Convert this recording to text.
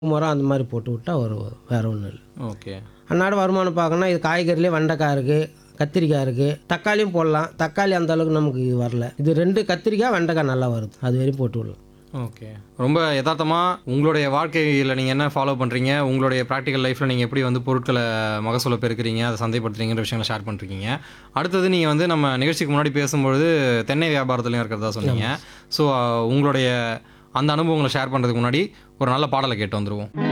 மரம் அந்த மாதிரி போட்டு விட்டா வரும் வேறு ஒன்றும் இல்லை ஓகே அன்னாட வருமானம் பார்க்கணும்னா இது காய்கறிலே வெண்டைக்காய் இருக்குது கத்திரிக்காய் இருக்குது தக்காளியும் போடலாம் தக்காளி அந்த அளவுக்கு நமக்கு வரல இது ரெண்டு கத்திரிக்காய் வெண்டைக்காய் நல்லா வருது அது வரையும் போட்டு விடலாம் ஓகே ரொம்ப யதார்த்தமாக உங்களுடைய வாழ்க்கையில் நீங்கள் என்ன ஃபாலோ பண்ணுறீங்க உங்களுடைய ப்ராக்டிக்கல் லைஃப்பில் நீங்கள் எப்படி வந்து பொருட்களை மகசூலை பெருக்கிறீங்க அதை சந்தைப்படுத்துறீங்கிற விஷயங்களை ஷேர் பண்ணிருக்கீங்க அடுத்தது நீங்கள் வந்து நம்ம நிகழ்ச்சிக்கு முன்னாடி பேசும்பொழுது தென்னை வியாபாரத்துலையும் இருக்கிறதா சொன்னீங்க ஸோ உங்களுடைய அந்த அனுபவங்களை ஷேர் பண்ணுறதுக்கு முன்னாடி ஒரு நல்ல பாடலை கேட்டு வந்துருவோம்